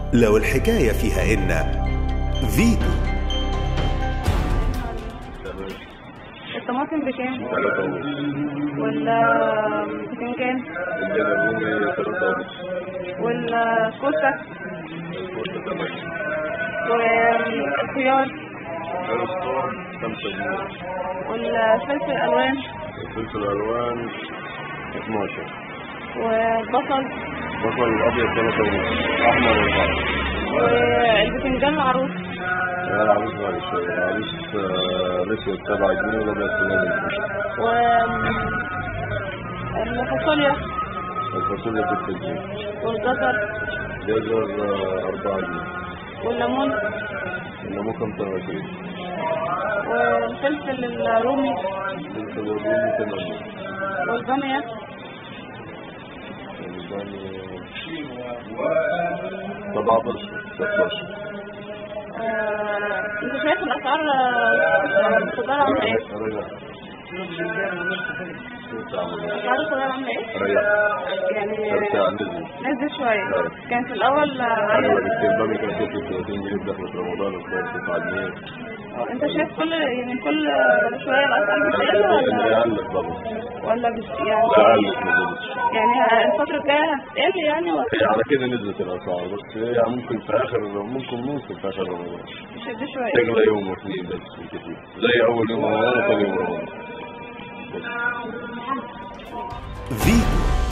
لو الحكاية فيها إن فيتو الطماطم بكام؟ ثلاثة ونص والبتنجان الجلابية ثلاثة ونص والكوسة الكوسة ثمانية والخيار الفطار خمسة جنيه والفلفل الألوان الفلفل الألوان 12 والبصل بصل الأبيض ثلاثة ونص أحمر أربعة والبتنجان العروس يا العروس غالي شوية العروس آه، الأسود سبعة جنيه والأبيض ثمانية جنيه والفاصوليا الفاصوليا ستة جنيه والجزر جزر آه، أربعة جنيه والليمون الليمون خمسة وعشرين والفلفل الرومي الفلفل الرومي ثمانية والبامية سبعة عشر 16 آه، انت شايف الأسعار آه، الخضار عاملة ايه؟ رجع أسعار الخضار عاملة ايه؟ رجع يعني ترجع نزل نزل شوية كان في الأول آه، ايوه الاستقبال كان 36 جنيه دخلت رمضان وصار 9 جنيه انت شايف كل يعني كل شوية الأسعار بتقل اللي ولا قلت طبعا ولا بت يعني لا قلت ما زادتش يعني الفترة الجاية هتقل يعني ولا هي على كده نزلت الاسعار بس هي ممكن في اخر ممكن ممكن في اخر رمضان تشد شوية تغلى يوم واثنين بس بالكثير زي اول يوم رمضان وثاني يوم رمضان بس فيتو